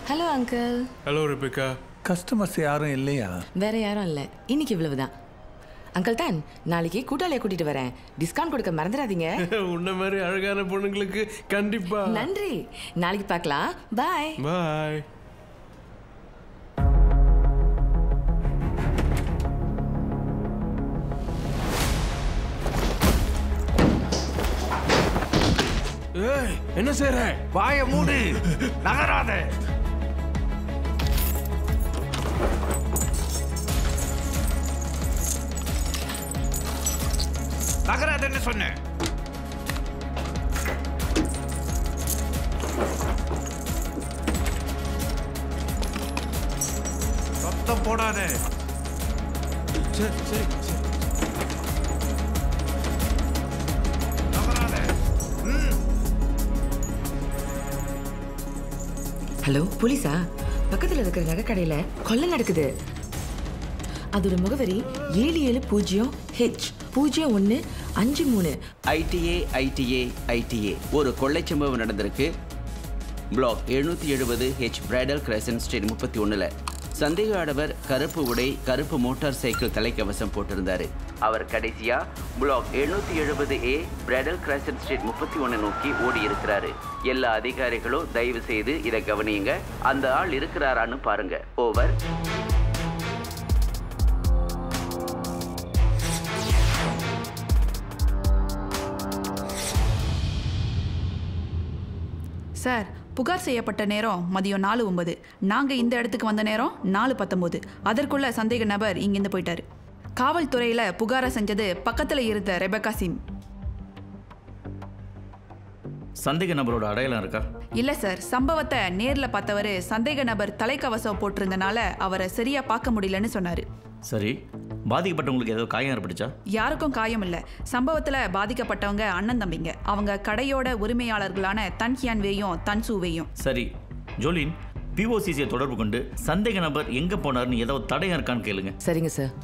Hello uncle hello Rebecca customers யாரும் இல்லையா வேற யாரும் இல்லை இன்னைக்கு இவ்வளவுதான் அங்கிள் தான் நாளைக்கு கூட்டாளியை கூட்டிட்டு வரேன் டிஸ்கவுண்ட் கொடுக்க மறந்துடாதீங்க உன்ன மாதிரி அழகான பொண்ணுங்களுக்கு கண்டிப்பா நன்றி நாளைக்கு பார்க்கலாம் பாய் பாய் ஏய் என்ன செய்ற வாய மூடு நகராத நகராதன்னு சொன்னேன் சத்தம் போடாத சரி சரி சரி நகராத ஹலோ போலீஸா பக்கத்துல இருக்கிற நகை கடையில கொள்ளை நடக்குது அதோட முகவரி ஏழு ஏழு பூஜ்ஜியம் ஹெச் பூஜ்ஜியம் ஒன்று அஞ்சு மூணு ஐடிஏ ஐடிஏ ஐடிஏ ஒரு கொள்ளை சம்பவம் நடந்திருக்கு பிளாக் எழுநூற்றி எழுபது ஹெச் பிரைடல் கிரசன் ஸ்ட்ரீட் முப்பத்தி ஒன்றில் சந்தேக ஆடவர் கருப்பு உடை கருப்பு மோட்டார் சைக்கிள் தலைக்கவசம் போட்டிருந்தாரு அவர் கடைசியா பிளாக் எழுநூற்றி எழுபது ஏ பிரைடல் கிரசன் ஸ்ட்ரீட் முப்பத்தி ஒன்று நோக்கி ஓடி இருக்கிறாரு எல்லா அதிகாரிகளும் தயவு செய்து இதை கவனியுங்க அந்த ஆள் இருக்கிறாரான்னு பாருங்க ஓவர் சார் புகார் செய்யப்பட்ட நேரம் மதியம் நாலு ஒன்பது நாங்கள் இந்த இடத்துக்கு வந்த நேரம் நாலு பத்தொம்போது அதற்குள்ள சந்தேக நபர் இங்கிருந்து போயிட்டாரு காவல்துறையில் புகாரை செஞ்சது பக்கத்தில் இருந்த ரெபக்கா சிம் சந்தேக நபரோட அடையாளம் இருக்கா இல்லை சார் சம்பவத்தை நேரில் பார்த்தவர் சந்தேக நபர் தலைக்கவசம் போட்டிருந்தனால அவரை சரியாக பார்க்க முடியலன்னு சொன்னார் சரி பாதிக்கப்பட்டவங்களுக்கு ஏதோ காயம் ஏற்பட்டுச்சா யாருக்கும் காயம் இல்லை சம்பவத்தில் பாதிக்கப்பட்டவங்க அண்ணன் தம்பிங்க அவங்க கடையோட உரிமையாளர்களான தன்ஹியான் வேயும் தன்சூவேயும் சரி ஜோலின் பிஓசிசியை தொடர்பு கொண்டு சந்தேக நபர் எங்கே போனார்னு ஏதாவது தடயம் இருக்கான்னு கேளுங்க சரிங்க சார்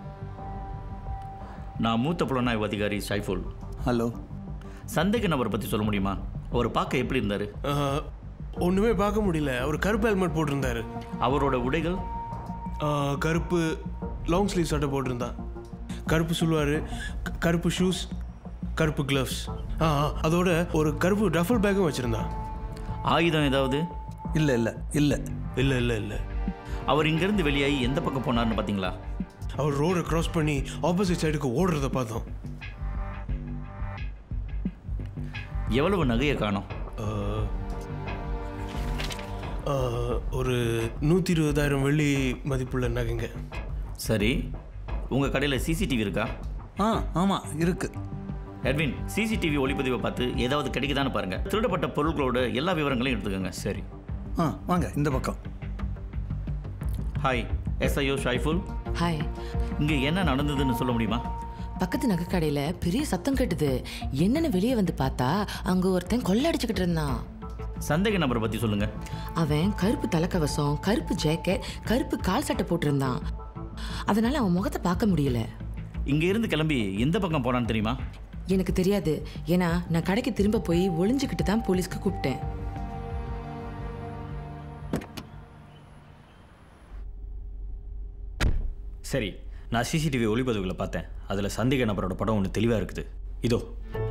நான் மூத்த புலனாய்வு அதிகாரி ஷைஃபுல் ஹலோ சந்தேக நபரை பற்றி சொல்ல முடியுமா அவர் பார்க்க எப்படி இருந்தார் ஆஹ், ஒண்ணுமே பார்க்க முடியல அவர் கருப்பு ஹெல்மெட் போட்டிருந்தாரு அவரோட உடைகள் ஆஹ், கருப்பு லாங் ஸ்லீவ் சட்டை போட்டிருந்தான் கருப்பு சொல்லுவாரு கருப்பு ஷூஸ் கருப்பு கிளவ்ஸ் அதோட ஒரு கருப்பு டஃபல் பேக்கும் வச்சிருந்தான் ஆயுதம் ஏதாவது இல்லை இல்லை இல்லை இல்ல இல்ல இல்ல அவர் இங்கேருந்து வெளியாகி எந்த பக்கம் போனார்னு பார்த்தீங்களா அவர் ரோடை கிராஸ் பண்ணி ஆப்போசிட் சைடுக்கு ஓடுறத பார்த்தோம் எவ்வளவு நகையை காணோம் ஆஹ், ஆஹ், ஒரு நூற்றி இருபதாயிரம் வெள்ளி மதிப்புள்ள நகைங்க சரி உங்கள் கடையில் சிசிடிவி இருக்கா ஆ ஆமாம் இருக்கு எட்வின் சிசிடிவி ஒளிப்பதிவை பார்த்து ஏதாவது கிடைக்குதான்னு பாருங்க திருடப்பட்ட பொருட்களோட எல்லா விவரங்களையும் எடுத்துக்கோங்க சரி ஆ வாங்க இந்த பக்கம் ஹாய் எஸ்ஐஓ ஷைஃபுல் ஹாய் இங்கே என்ன நடந்ததுன்னு சொல்ல முடியுமா பக்கத்து நகை கடையில பெரிய சத்தம் கேட்டுது என்னன்னு வெளியே வந்து பார்த்தா அங்க ஒருத்தன் கொள்ளடிச்சுக்கிட்டு இருந்தான் சந்தேக நபரை பற்றி சொல்லுங்க அவன் கருப்பு தலைக்கவசம் கருப்பு ஜாக்கெட் கருப்பு கால் சட்டை போட்டிருந்தான் அதனால அவன் முகத்தை பார்க்க முடியல இங்கே இருந்து கிளம்பி எந்த பக்கம் போனான்னு தெரியுமா எனக்கு தெரியாது ஏன்னா நான் கடைக்கு திரும்ப போய் ஒளிஞ்சுக்கிட்டு தான் போலீஸ்க்கு கூப்பிட்டேன் சரி நான் சிசிடிவி ஒளிப்பதிவுகளை பார்த்தேன் அதில் சந்தேக நபரோட படம் ஒன்று தெளிவாக இருக்குது இதோ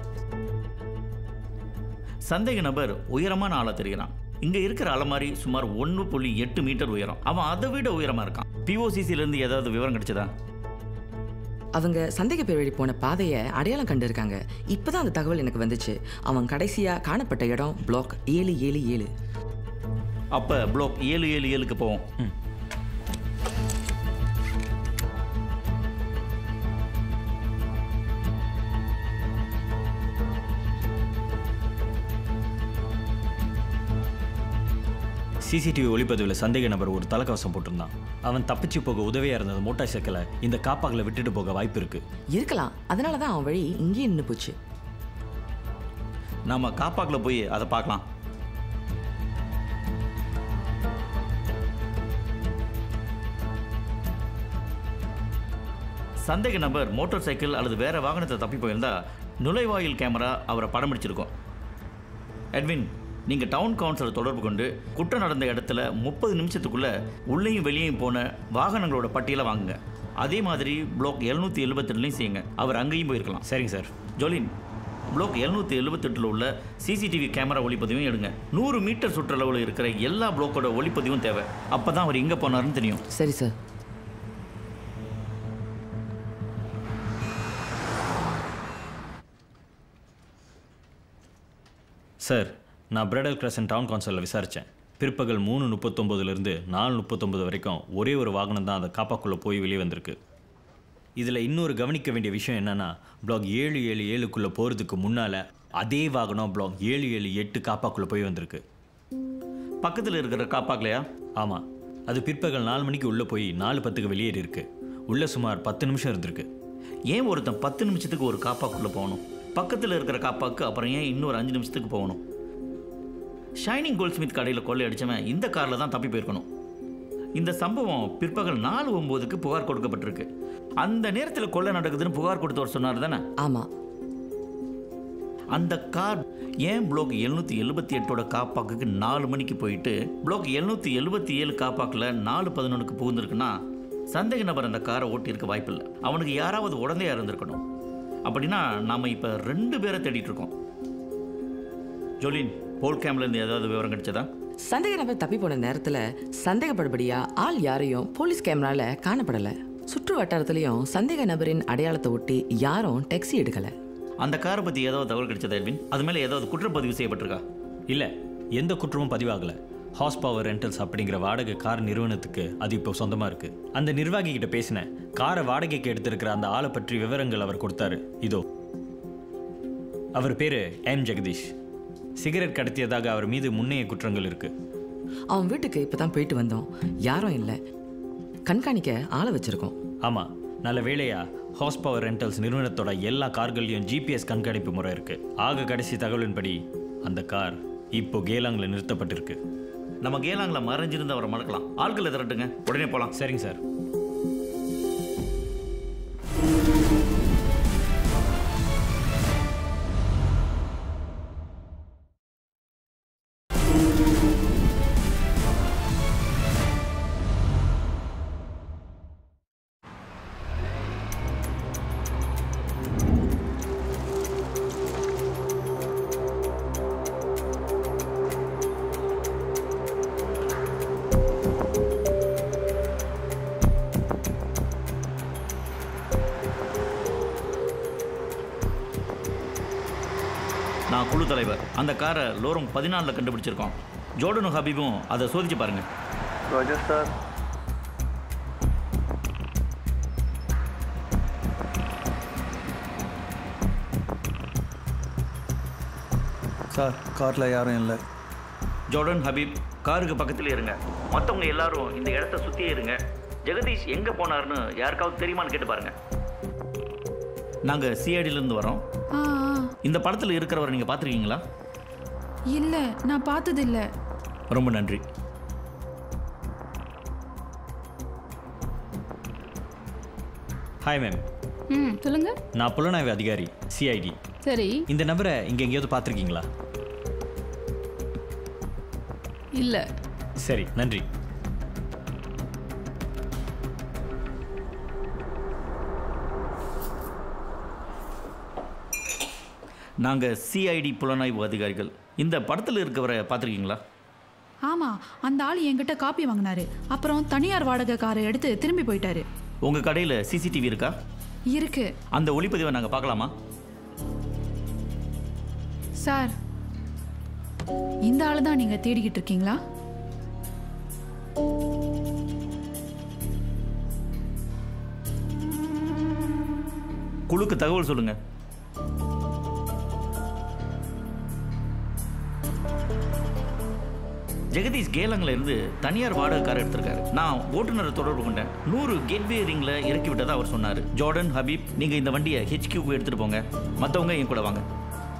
சந்தேக நபர் உயரமான ஆளா தெரிகிறான் இங்கே இருக்கிற அலமாரி சுமார் ஒன்று புள்ளி எட்டு மீட்டர் உயரம் அவன் அதை விட உயரமாக இருக்கான் பிஓசிசிலேருந்து ஏதாவது விவரம் கிடைச்சதா அவங்க சந்தேக பேர் வழி போன பாதையை அடையாளம் கண்டிருக்காங்க இப்பதான் அந்த தகவல் எனக்கு வந்துச்சு அவன் கடைசியா காணப்பட்ட இடம் பிளாக் ஏழு ஏழு ஏழு அப்போ பிளாக் ஏழு ஏழு ஏழுக்கு போவோம் ம். சிசிடிவி ஒளிப்பதிவில் சந்தேக நபர் ஒரு தலைக்கவசம் போட்டிருந்தான் அவன் தப்பிச்சு போக உதவியாக இருந்தது மோட்டார் சைக்கிளை இந்த காப்பாக்கில் விட்டுட்டு போக வாய்ப்பு இருக்கு இருக்கலாம் அதனால தான் அவன் வழி இங்கேயே நின்று போச்சு நாம காப்பாக்கில் போய் அதை பார்க்கலாம் சந்தேக நபர் மோட்டார் சைக்கிள் அல்லது வேற வாகனத்தை தப்பி போயிருந்தா நுழைவாயில் கேமரா அவரை படம் பிடிச்சிருக்கோம் எட்வின் நீங்கள் டவுன் கவுன்சிலர் தொடர்பு கொண்டு குற்றம் நடந்த இடத்துல முப்பது நிமிஷத்துக்குள்ள உள்ளேயும் வெளியேயும் போன வாகனங்களோட பட்டியலை வாங்குங்க அதே மாதிரி பிளாக் எழுநூற்றி எழுபத்தெட்டுலையும் செய்யுங்க அவர் அங்கேயும் போயிருக்கலாம் சரிங்க சார் ஜோலின் பிளாக் எழுநூற்றி எழுபத்தெட்டில் உள்ள சிசிடிவி கேமரா ஒளிப்பதிவும் எடுங்க நூறு மீட்டர் சுற்றளவில் இருக்கிற எல்லா பிளாக்கோட ஒளிப்பதிவும் தேவை அப்போ தான் அவர் எங்கே போனாருன்னு தெரியும் சரி சார் சார் நான் பிரைடல் கிரசன் டவுன் கவுன்சிலில் விசாரித்தேன் பிற்பகல் மூணு முப்பத்தொம்போதுலேருந்து நாலு முப்பத்தொம்பது வரைக்கும் ஒரே ஒரு வாகனம் தான் அந்த காப்பாக்குள்ளே போய் வெளியே வந்திருக்கு இதில் இன்னொரு கவனிக்க வேண்டிய விஷயம் என்னென்னா பிளாக் ஏழு ஏழு ஏழுக்குள்ளே போகிறதுக்கு முன்னால் அதே வாகனம் பிளாக் ஏழு ஏழு எட்டு காப்பாக்குள்ளே போய் வந்திருக்கு பக்கத்தில் இருக்கிற காப்பாக்கலையா ஆமாம் அது பிற்பகல் நாலு மணிக்கு உள்ளே போய் நாலு பத்துக்கு வெளியேறி இருக்கு உள்ளே சுமார் பத்து நிமிஷம் இருந்திருக்கு ஏன் ஒருத்தன் பத்து நிமிஷத்துக்கு ஒரு காப்பாக்குள்ளே போகணும் பக்கத்தில் இருக்கிற காப்பாக்கு அப்புறம் ஏன் இன்னொரு அஞ்சு நிமிஷத்துக்கு போகணும் ஷைனிங் கோல்ட் ஸ்மித் கடையில் கொள்ளை அடிச்சவன் இந்த காரில் தான் தப்பி போயிருக்கணும் இந்த சம்பவம் பிற்பகல் நாலு ஒம்போதுக்கு புகார் கொடுக்கப்பட்டிருக்கு அந்த நேரத்தில் கொள்ளை நடக்குதுன்னு புகார் கொடுத்தவர் சொன்னார் தானே ஆமாம் அந்த கார் ஏன் பிளாக் எழுநூற்றி எழுபத்தி எட்டோட காப்பாக்குக்கு நாலு மணிக்கு போயிட்டு பிளாக் எழுநூற்றி எழுபத்தி ஏழு காப்பாக்கில் நாலு பதினொன்றுக்கு புகுந்திருக்குன்னா சந்தேக நபர் அந்த காரை ஓட்டியிருக்க வாய்ப்பில்லை அவனுக்கு யாராவது உடந்தையா இருந்திருக்கணும் அப்படின்னா நாம் இப்போ ரெண்டு பேரை தேடிட்டு இருக்கோம் ஜோலின் போல் கேம்லேருந்து ஏதாவது விவரம் கிடைச்சதா சந்தேக நபர் தப்பி போன நேரத்துல சந்தேகப்படுபடியா ஆள் யாரையும் போலீஸ் கேமரால காணப்படல சுற்று வட்டாரத்திலையும் சந்தேக நபரின் அடையாளத்தை ஒட்டி யாரும் டாக்ஸி எடுக்கல அந்த காரை பற்றி ஏதாவது தகவல் கிடைச்சதா எல்வின் அது மேலே ஏதாவது குற்றப்பதிவு செய்யப்பட்டிருக்கா இல்லை எந்த குற்றமும் பதிவாகலை ஹார்ஸ் பவர் ரெண்டல்ஸ் அப்படிங்கிற வாடகை கார் நிறுவனத்துக்கு அது இப்போ சொந்தமாக இருக்குது அந்த நிர்வாகி கிட்ட பேசினேன் காரை வாடகைக்கு எடுத்திருக்கிற அந்த ஆளை பற்றி விவரங்கள் அவர் கொடுத்தாரு இதோ அவர் பேர் எம் ஜெகதீஷ் சிகரெட் கடத்தியதாக அவர் மீது முன்னைய குற்றங்கள் இருக்கு அவன் வீட்டுக்கு இப்பதான் போயிட்டு வந்தோம் யாரும் இல்லை கண்காணிக்க ஆளை வச்சிருக்கோம் ஆமாம் நல்ல வேளையா ஹார்ஸ் பவர் ரெண்டல்ஸ் நிறுவனத்தோட எல்லா கார்கள்லையும் ஜிபிஎஸ் கண்காணிப்பு முறை இருக்கு ஆக கடைசி தகவலின்படி அந்த கார் இப்போ கேலாங்கில் நிறுத்தப்பட்டிருக்கு நம்ம கேலாங்கில் மறைஞ்சிருந்து அவரை மறக்கலாம் ஆட்களை திரட்டுங்க உடனே போகலாம் சரிங்க சார் நான் குழு தலைவர் அந்த காரை லோரம் பதினாலில் கண்டுபிடிச்சிருக்கோம் ஜோர்டனும் ஹபீபும் அதை சோதிச்சு பாருங்க ரோஜர் சார் சார் காரில் யாரும் இல்லை ஜோர்டன் ஹபீப் காருக்கு பக்கத்தில் இருங்க மற்றவங்க எல்லாரும் இந்த இடத்த சுற்றியே இருங்க ஜெகதீஷ் எங்கே போனாருன்னு யாருக்காவது தெரியுமான்னு கேட்டு பாருங்க நாங்கள் சிஐடியிலேருந்து வரோம் ஆ ஆ. இந்த படத்தில் இருக்கிறவரை நீங்கள் பார்த்துருக்கீங்களா இல்ல நான் பார்த்தது இல்ல ரொம்ப நன்றி ஹாய் மேம் ம் சொல்லுங்க நான் புலனாய்வு அதிகாரி சிஐடி சரி இந்த நபரை இங்கே எங்கேயாவது பார்த்துருக்கீங்களா இல்ல சரி நன்றி நாங்கள் சிஐடி புலனாய்வு அதிகாரிகள் இந்த படத்தில் இருக்கவரை பார்த்துருக்கீங்களா ஆமா அந்த ஆள் என்கிட்ட காப்பி வாங்கினாரு அப்புறம் தனியார் வாடகை காரை எடுத்து திரும்பி போயிட்டாரு உங்கள் கடையில் சிசிடிவி இருக்கா இருக்கு அந்த ஒளிப்பதிவை நாங்கள் பார்க்கலாமா சார் இந்த ஆளு தான் நீங்க தேடிக்கிட்டு இருக்கீங்களா குழுக்கு தகவல் சொல்லுங்க ஜெகதீஷ் கேலங்ல இருந்து தனியார் வாடகை கார் எடுத்திருக்காரு நான் ஓட்டுநரை தொடர்பு கொண்டேன் நூறு கேட்வே ரிங்ல இறக்கி விட்டதா அவர் சொன்னாரு ஜார்டன் ஹபீப் நீங்க இந்த வண்டியை ஹெச்கியூக்கு எடுத்துட்டு போங்க மற்றவங்க என் கூட வாங்க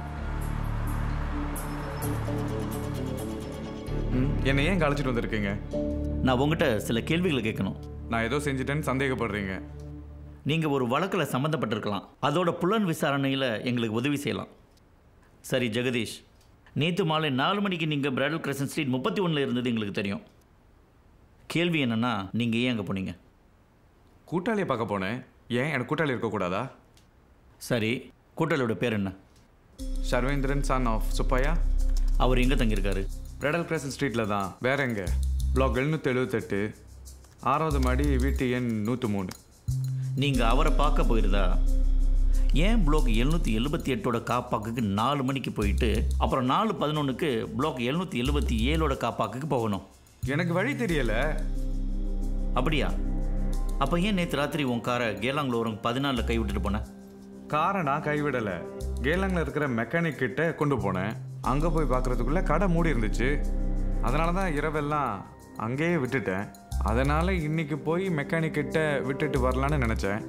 ம், என்னை ஏன் அழைச்சிட்டு வந்திருக்கீங்க நான் உங்ககிட்ட சில கேள்விகளை கேட்கணும் நான் ஏதோ செஞ்சுட்டேன்னு சந்தேகப்படுறீங்க நீங்க ஒரு வழக்கில் சம்மந்தப்பட்டிருக்கலாம் அதோட புலன் விசாரணையில் எங்களுக்கு உதவி செய்யலாம் சரி ஜெகதீஷ் நேற்று மாலை நாலு மணிக்கு நீங்கள் பிரைடல் கிரசன் ஸ்ட்ரீட் முப்பத்தி ஒன்றில் இருந்தது எங்களுக்கு தெரியும் கேள்வி என்னென்னா நீங்கள் ஏன் அங்கே போனீங்க கூட்டாளியை பார்க்க போனேன் ஏன் எனக்கு கூட்டாளி இருக்கக்கூடாதா சரி கூட்டாளியோட பேர் என்ன சர்வேந்திரன் சன் ஆஃப் சுப்பையா அவர் எங்கே தங்கியிருக்காரு பிரைடல் கிரசன் ஸ்ட்ரீட்டில் தான் வேற எங்க பிளாக் எழுநூற்றி எழுபத்தெட்டு ஆறாவது மாடி வீட்டு எண் நூற்று மூணு நீங்கள் அவரை பார்க்க போயிருந்தா ஏன் பிளாக் எழுநூற்றி எழுபத்தி எட்டோட காப்பாக்குக்கு நாலு மணிக்கு போயிட்டு அப்புறம் நாலு பதினொன்றுக்கு பிளாக் எழுநூற்றி எழுபத்தி ஏழோட காப்பாக்குக்கு போகணும் எனக்கு வழி தெரியல அப்படியா அப்போ ஏன் நேற்று ராத்திரி உன் காரை கேலாங்களோரம் பதினாலில் கை விட்டுட்டு போனேன் காரை நான் கைவிடலை கேலாங்கில் இருக்கிற மெக்கானிக் கிட்ட கொண்டு போனேன் அங்கே போய் பார்க்குறதுக்குள்ளே கடை மூடி இருந்துச்சு அதனால தான் இரவெல்லாம் அங்கேயே விட்டுட்டேன் அதனால் இன்னைக்கு போய் மெக்கானிக் கிட்ட விட்டுட்டு வரலான்னு நினச்சேன்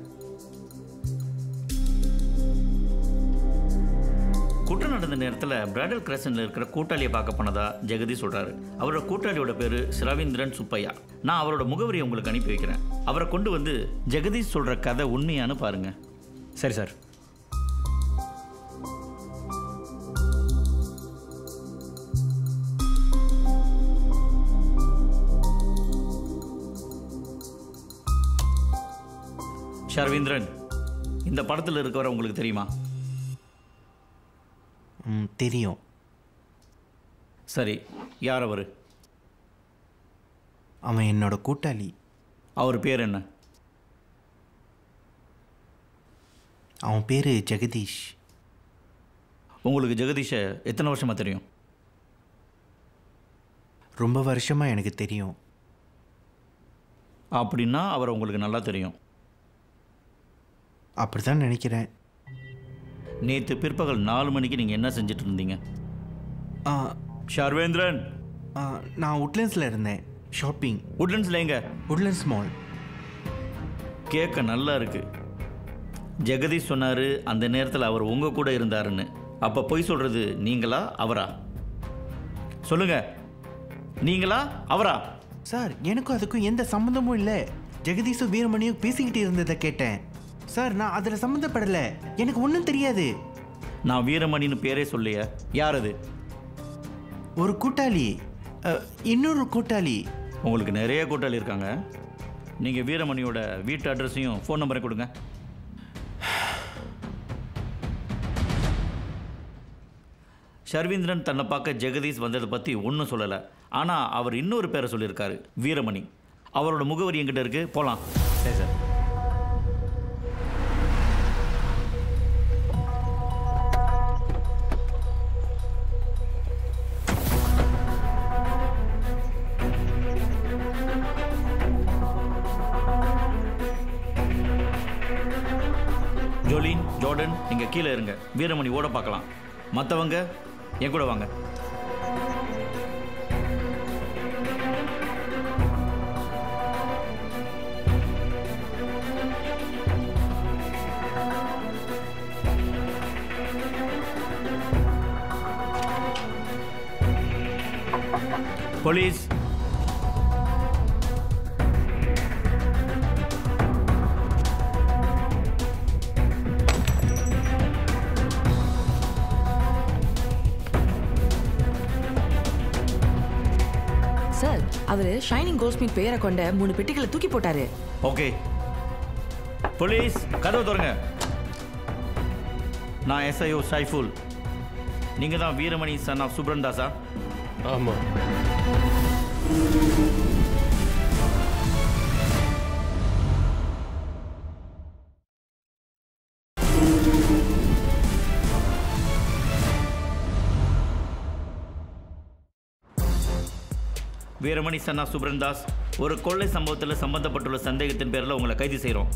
குற்றம் நடந்த நேரத்தில் பிரைடல் கிரசனில் இருக்கிற கூட்டாளியை பார்க்க போனதா ஜெகதி சொல்கிறாரு அவரோட கூட்டாளியோட பேர் சிரவீந்திரன் சுப்பையா நான் அவரோட முகவரியை உங்களுக்கு அனுப்பி வைக்கிறேன் அவரை கொண்டு வந்து ஜெகதீஷ் சொல்கிற கதை உண்மையான்னு பாருங்கள் சரி சார் ஷர்வீந்திரன் இந்த படத்தில் இருக்கவரை உங்களுக்கு தெரியுமா ம் தெரியும் சரி யார் அவர் அவன் என்னோட கூட்டாளி அவர் பேர் என்ன அவன் பேர் ஜெகதீஷ் உங்களுக்கு ஜெகதீஷை எத்தனை வருஷமாக தெரியும் ரொம்ப வருஷமாக எனக்கு தெரியும் அப்படின்னா அவர் உங்களுக்கு நல்லா தெரியும் அப்படி தான் நினைக்கிறேன் நேற்று பிற்பகல் நாலு மணிக்கு நீங்கள் என்ன செஞ்சுட்டு இருந்தீங்க ஆ, ஷர்வேந்திரன் ஆ, நான் உட்லண்ட்ஸில் இருந்தேன் ஷாப்பிங் உட்லண்ட்ஸில் எங்க உட்லண்ட்ஸ் மால் கேட்க நல்லா இருக்கு ஜெகதீஷ் சொன்னார் அந்த நேரத்தில் அவர் உங்கள் கூட இருந்தாருன்னு அப்போ பொய் சொல்கிறது நீங்களா அவரா சொல்லுங்க நீங்களா அவரா சார் எனக்கும் அதுக்கும் எந்த சம்மந்தமும் இல்லை ஜெகதீஷும் வீரமணியும் பேசிக்கிட்டு இருந்ததை கேட்டேன் சார் நான் அதில் சம்மந்தப்படலை எனக்கு ஒன்றும் தெரியாது நான் வீரமணின்னு பேரே சொல்லிய யார் அது ஒரு கூட்டாளி அ, இன்னொரு கூட்டாளி உங்களுக்கு நிறைய கூட்டாளி இருக்காங்க நீங்கள் வீரமணியோட வீட்டு அட்ரஸையும் ஃபோன் நம்பரை கொடுங்க ஷர்வீந்திரன் தன்னை பார்க்க ஜெகதீஷ் வந்ததை பற்றி ஒன்றும் சொல்லலை ஆனால் அவர் இன்னொரு பேரை சொல்லியிருக்காரு வீரமணி அவரோட முகவரி எங்கிட்ட இருக்கு போகலாம் சரி சார் ஜோலின் ஜோர்டன் நீங்கள் கீழே இருங்க வீரமணி ஓட பார்க்கலாம் மற்றவங்க என் கூட வாங்க போலீஸ் சார் அவரு ஷைனிங் கோல்ட்ஸ்மித் பெயரை கொண்ட மூணு பெட்டிகளை தூக்கி போட்டாரு ஓகே போலீஸ் கதவு திறங்க நான் எஸ்ஐஓ சைஃபுல் நீங்கள் தான் வீரமணி சன் ஆஃப் சுப்ரன்தாஸா ஆமாம் வீரமணி சன் ஆஃப் சுப்ரன்தாஸ் ஒரு கொள்ளை சம்பவத்தில் சம்பந்தப்பட்டுள்ள சந்தேகத்தின் பேரில் உங்களை கைது செய்கிறோம்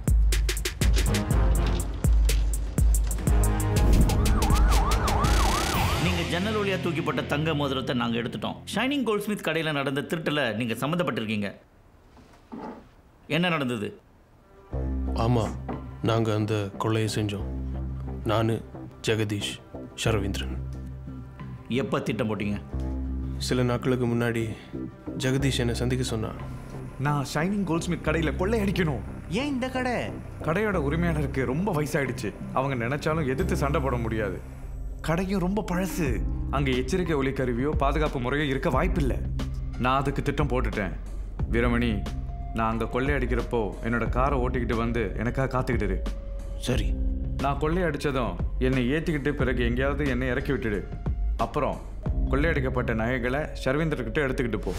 நீங்கள் ஜன்னல் வழியாக தூக்கிப்பட்ட தங்க மோதிரத்தை நாங்கள் எடுத்துட்டோம் ஷைனிங் கோல்ட்ஸ்மித் கடையில் நடந்த திருட்டில் நீங்கள் சம்மந்தப்பட்டிருக்கீங்க என்ன நடந்தது ஆமாம் நாங்கள் அந்த கொள்ளையை செஞ்சோம் நான் ஜெகதீஷ் ஷரவீந்திரன் எப்போ திட்டம் போட்டீங்க சில நாட்களுக்கு முன்னாடி ஜெகதீஷ் என்னை சந்திக்க சொன்னான் நான் ஷைனிங் கோல்ட்ஸ்மித் கடையில் கொள்ளை அடிக்கணும் ஏன் இந்த கடை கடையோட உரிமையாளருக்கு ரொம்ப வயசாயிடுச்சு அவங்க நினைச்சாலும் எதிர்த்து சண்டை போட முடியாது கடையும் ரொம்ப பழசு அங்கே எச்சரிக்கை ஒலி கருவியோ பாதுகாப்பு முறையோ இருக்க வாய்ப்பில்லை நான் அதுக்கு திட்டம் போட்டுட்டேன் வீரமணி நான் அங்கே கொள்ளையடிக்கிறப்போ என்னோட காரை ஓட்டிக்கிட்டு வந்து எனக்காக காத்துக்கிட்டு இரு. சரி நான் கொள்ளையடிச்சதும் என்னை ஏற்றிக்கிட்டு பிறகு எங்கேயாவது என்னை இறக்கி விட்டுடு அப்புறம் கொள்ளையடிக்கப்பட்ட நகைகளை ஷர்வீந்தர்கிட்ட எடுத்துக்கிட்டு போ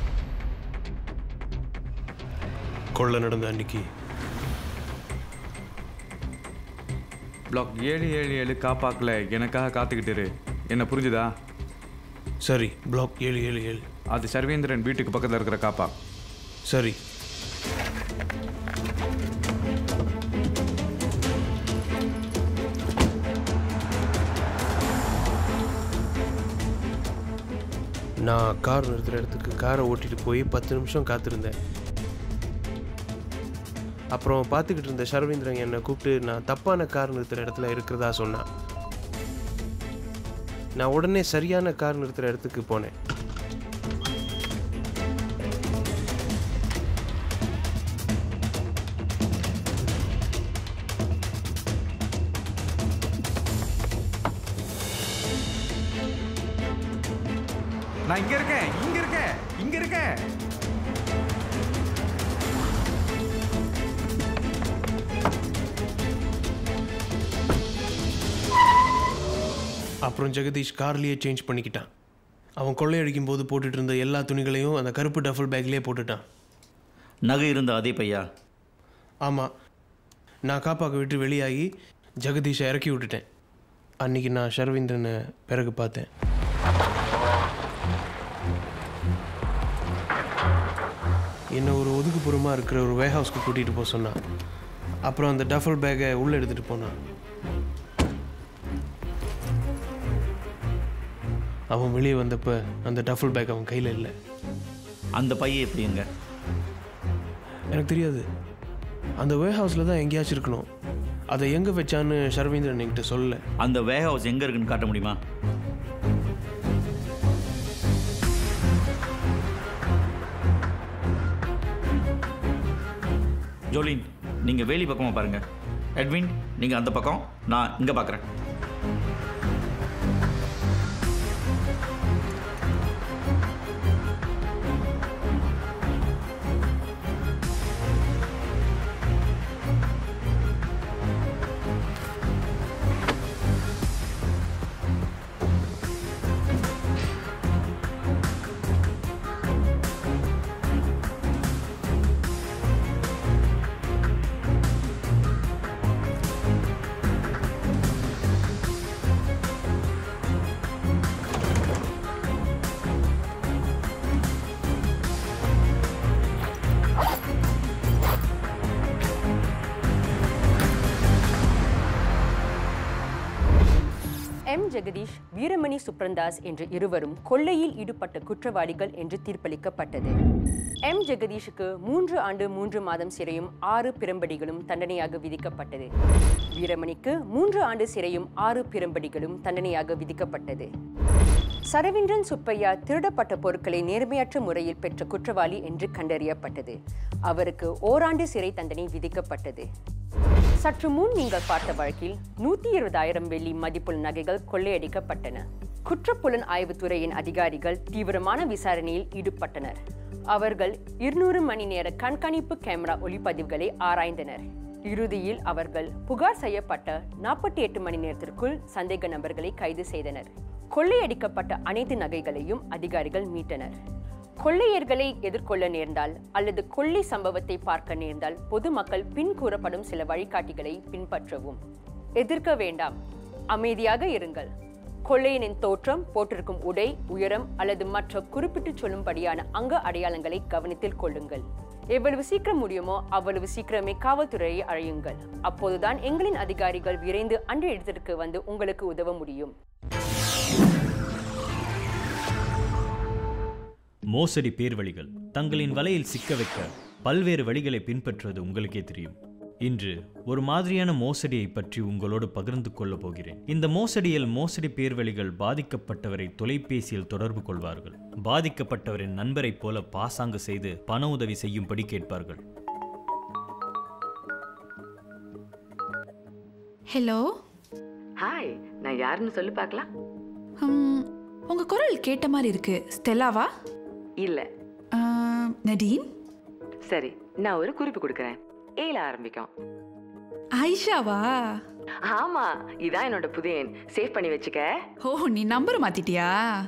கொள்ளை நடந்த அன்னைக்கு பிளாக் ஏழு ஏழு ஏழு காப்பாக்கில் எனக்காக காத்துக்கிட்டு இரு என்ன புரிஞ்சுதா சரி பிளாக் ஏழு ஏழு ஏழு அது சர்வேந்திரன் வீட்டுக்கு பக்கத்தில் இருக்கிற காப்பா சரி நான் கார் நிறுத்துகிற இடத்துக்கு காரை ஓட்டிட்டு போய் பத்து நிமிஷம் காத்திருந்தேன் அப்புறம் பார்த்துக்கிட்டு இருந்த சரவீந்திரன் என்னை கூப்பிட்டு நான் தப்பான கார் நிறுத்துகிற இடத்துல இருக்கிறதா சொன்னான் நான் உடனே சரியான கார் நிறுத்துகிற இடத்துக்கு போனேன் நான் இங்க இருக்கேன் இங்க இருக்கேன் இங்க இருக்கேன் அப்புறம் ஜெகதீஷ் கார்லேயே சேஞ்ச் பண்ணிக்கிட்டான் அவன் கொள்ளையடிக்கும் போது போட்டுட்டு இருந்த எல்லா துணிகளையும் அந்த கருப்பு டஃபல் பேக்லேயே போட்டுட்டான் நகை இருந்த அதே பையா ஆமாம் நான் காப்பாக்க விட்டு வெளியாகி ஜெகதீஷை இறக்கி விட்டுட்டேன் அன்னைக்கு நான் ஷர்வீந்திரனை பிறகு பார்த்தேன் என்னை ஒரு ஒதுக்குப்புறமாக இருக்கிற ஒரு வேர்ஹவுஸ்க்கு கூட்டிகிட்டு போக சொன்னான் அப்புறம் அந்த டஃபல் பேக்கை உள்ளே எடுத்துகிட்டு போனான் அவன் வெளியே வந்தப்ப அந்த டஃபல் பேக் அவன் கையில் இல்லை அந்த பையன் எப்படிங்க எனக்கு தெரியாது அந்த வேர்ஹவுஸில் தான் எங்கேயாச்சும் இருக்கணும் அதை எங்கே வச்சான்னு ஷர்வீந்திரன் என்கிட்ட சொல்லலை அந்த வேர் ஹவுஸ் எங்கே இருக்குன்னு காட்ட முடியுமா ஜோலின் நீங்கள் வேலி பக்கமாக பாருங்கள் எட்வின் நீங்கள் அந்த பக்கம் நான் இங்கே பார்க்குறேன் எம் ஜெகதீஷ் வீரமணி சுப்ரந்தாஸ் என்ற இருவரும் கொள்ளையில் ஈடுபட்ட குற்றவாளிகள் என்று தீர்ப்பளிக்கப்பட்டது எம் ஜெகதீஷுக்கு மூன்று ஆண்டு மூன்று மாதம் சிறையும் ஆறு பிரம்படிகளும் தண்டனையாக விதிக்கப்பட்டது வீரமணிக்கு மூன்று ஆண்டு சிறையும் ஆறு பிரம்படிகளும் தண்டனையாக விதிக்கப்பட்டது சரவிந்திரன் சுப்பையா திருடப்பட்ட பொருட்களை நேர்மையற்ற முறையில் பெற்ற குற்றவாளி என்று கண்டறியப்பட்டது அவருக்கு ஓராண்டு சிறை தண்டனை விதிக்கப்பட்டது சற்று முன் நீங்கள் பார்த்த வழக்கில் நூத்தி இருபதாயிரம் வெள்ளி மதிப்புள்ள நகைகள் கொள்ளையடிக்கப்பட்டன குற்றப்புலன் ஆய்வுத்துறையின் அதிகாரிகள் தீவிரமான விசாரணையில் ஈடுபட்டனர் அவர்கள் இருநூறு மணி நேர கண்காணிப்பு கேமரா ஒளிப்பதிவுகளை ஆராய்ந்தனர் இறுதியில் அவர்கள் புகார் செய்யப்பட்ட நாற்பத்தி எட்டு மணி நேரத்திற்குள் சந்தேக நபர்களை கைது செய்தனர் கொள்ளையடிக்கப்பட்ட அனைத்து நகைகளையும் அதிகாரிகள் மீட்டனர் கொள்ளையர்களை எதிர்கொள்ள நேர்ந்தால் அல்லது கொள்ளை சம்பவத்தை பார்க்க நேர்ந்தால் பொதுமக்கள் பின் கூறப்படும் சில வழிகாட்டிகளை பின்பற்றவும் எதிர்க்க வேண்டாம் அமைதியாக இருங்கள் கொள்ளையனின் தோற்றம் போட்டிருக்கும் உடை உயரம் அல்லது மற்ற குறிப்பிட்டு சொல்லும்படியான அங்க அடையாளங்களை கவனத்தில் கொள்ளுங்கள் எவ்வளவு சீக்கிரம் முடியுமோ அவ்வளவு சீக்கிரமே காவல்துறையை அழையுங்கள் அப்போதுதான் எங்களின் அதிகாரிகள் விரைந்து அன்று இடத்திற்கு வந்து உங்களுக்கு உதவ முடியும் மோசடி பேர்வழிகள் தங்களின் வலையில் சிக்க வைக்க பல்வேறு வழிகளை பின்பற்றுவது உங்களுக்கே தெரியும் இன்று ஒரு மாதிரியான மோசடியை பற்றி உங்களோடு பகிர்ந்து கொள்ளப் போகிறேன் இந்த மோசடியில் மோசடி பேர்வழிகள் பாதிக்கப்பட்டவரை தொலைபேசியில் தொடர்பு கொள்வார்கள் பாதிக்கப்பட்டவரின் நண்பரைப் போல பாசாங்கு செய்து பண உதவி செய்யும்படி கேட்பார்கள் ஹலோ ஹாய் நான் யாருன்னு சொல்லி பார்க்கலாம் குரல் கேட்ட மாதிரி இருக்கு ஸ்டெல்லாவா இல்லை ஆம், நடீன் சரி நான் ஒரு குறிப்பு கொடுக்குறேன் ஏல ஆரம்பிக்கும் ஐஷாவா ஆமா இதான் என்னோட புதிய எண் சேவ் பண்ணி வச்சுக்க ஓ நீ நம்பர் மாத்திட்டியா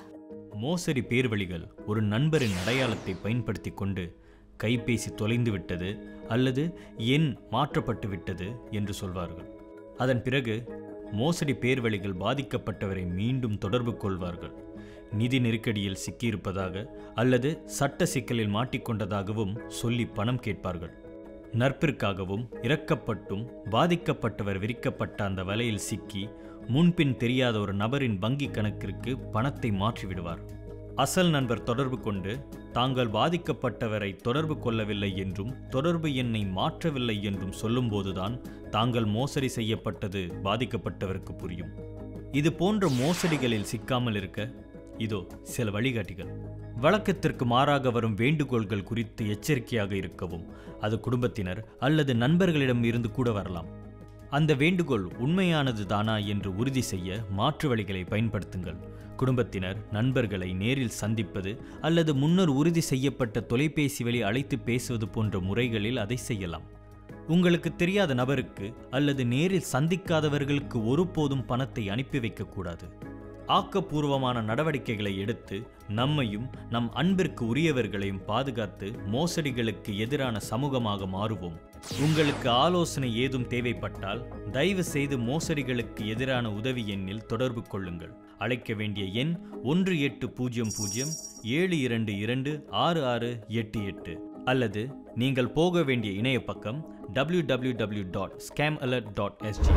மோசடி பேர்வழிகள் ஒரு நண்பரின் அடையாளத்தை பயன்படுத்தி கொண்டு கைபேசி தொலைந்து விட்டது அல்லது எண் மாற்றப்பட்டு விட்டது என்று சொல்வார்கள் அதன் பிறகு மோசடி பேர்வழிகள் பாதிக்கப்பட்டவரை மீண்டும் தொடர்பு கொள்வார்கள் நிதி நெருக்கடியில் சிக்கியிருப்பதாக அல்லது சட்ட சிக்கலில் மாட்டிக்கொண்டதாகவும் சொல்லி பணம் கேட்பார்கள் நட்பிற்காகவும் இறக்கப்பட்டும் பாதிக்கப்பட்டவர் விரிக்கப்பட்ட அந்த வலையில் சிக்கி முன்பின் தெரியாத ஒரு நபரின் வங்கி கணக்கிற்கு பணத்தை மாற்றிவிடுவார் அசல் நண்பர் தொடர்பு கொண்டு தாங்கள் பாதிக்கப்பட்டவரை தொடர்பு கொள்ளவில்லை என்றும் தொடர்பு எண்ணை மாற்றவில்லை என்றும் சொல்லும்போதுதான் தாங்கள் மோசடி செய்யப்பட்டது பாதிக்கப்பட்டவருக்கு புரியும் இது போன்ற மோசடிகளில் சிக்காமல் இருக்க இதோ சில வழிகாட்டிகள் வழக்கத்திற்கு மாறாக வரும் வேண்டுகோள்கள் குறித்து எச்சரிக்கையாக இருக்கவும் அது குடும்பத்தினர் அல்லது நண்பர்களிடம் இருந்து கூட வரலாம் அந்த வேண்டுகோள் உண்மையானது தானா என்று உறுதி செய்ய மாற்று வழிகளை பயன்படுத்துங்கள் குடும்பத்தினர் நண்பர்களை நேரில் சந்திப்பது அல்லது முன்னர் உறுதி செய்யப்பட்ட தொலைபேசி வழி அழைத்து பேசுவது போன்ற முறைகளில் அதை செய்யலாம் உங்களுக்கு தெரியாத நபருக்கு அல்லது நேரில் சந்திக்காதவர்களுக்கு ஒருபோதும் பணத்தை அனுப்பி வைக்கக்கூடாது ஆக்கப்பூர்வமான நடவடிக்கைகளை எடுத்து நம்மையும் நம் அன்பிற்கு உரியவர்களையும் பாதுகாத்து மோசடிகளுக்கு எதிரான சமூகமாக மாறுவோம் உங்களுக்கு ஆலோசனை ஏதும் தேவைப்பட்டால் தயவு செய்து மோசடிகளுக்கு எதிரான உதவி எண்ணில் தொடர்பு கொள்ளுங்கள் அழைக்க வேண்டிய எண் ஒன்று எட்டு பூஜ்ஜியம் பூஜ்ஜியம் ஏழு இரண்டு இரண்டு ஆறு ஆறு எட்டு எட்டு அல்லது நீங்கள் போக வேண்டிய இணைய பக்கம் W W W dot scam alert dot SG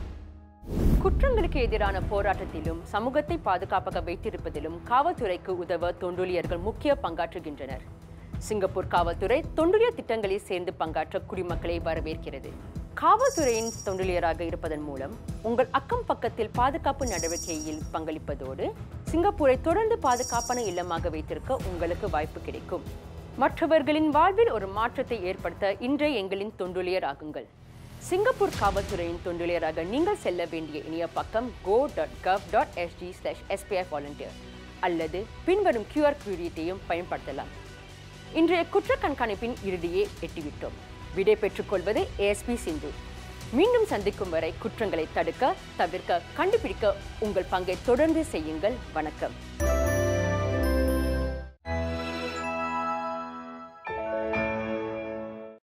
குற்றங்களுக்கு எதிரான போராட்டத்திலும் சமூகத்தை பாதுகாப்பாக வைத்திருப்பதிலும் காவல்துறைக்கு உதவ தொண்டுலியர்கள் முக்கிய பங்காற்றுகின்றனர் சிங்கப்பூர் காவல்துறை தொண்டுலியர் திட்டங்களில் சேர்ந்து பங்காற்ற குடிமக்களை வரவேற்கிறது காவல்துறையின் தொண்டுலியராக இருப்பதன் மூலம் உங்கள் அக்கம் பக்கத்தில் பாதுகாப்பு நடவடிக்கையில் பங்களிப்பதோடு சிங்கப்பூரை தொடர்ந்து பாதுகாப்பான இல்லமாக வைத்திருக்க உங்களுக்கு வாய்ப்பு கிடைக்கும் மற்றவர்களின் வாழ்வில் ஒரு மாற்றத்தை ஏற்படுத்த இன்றைய எங்களின் தொண்டுலியர் ஆகுங்கள் சிங்கப்பூர் காவல்துறையின் தொண்டுலியராக நீங்கள் செல்ல வேண்டிய இணைய பக்கம் go dot gov dot SG slash SPI volunteer அல்லது பின்வரும் கியூஆர் குறியீட்டையும் பயன்படுத்தலாம் இன்றைய குற்ற கண்காணிப்பின் இறுதியே எட்டிவிட்டோம் விடை பெற்றுக்கொள்வது ஏஎஸ்பி சிந்து மீண்டும் சந்திக்கும் வரை குற்றங்களை தடுக்க தவிர்க்க கண்டுபிடிக்க உங்கள் பங்கை தொடர்ந்து செய்யுங்கள் வணக்கம்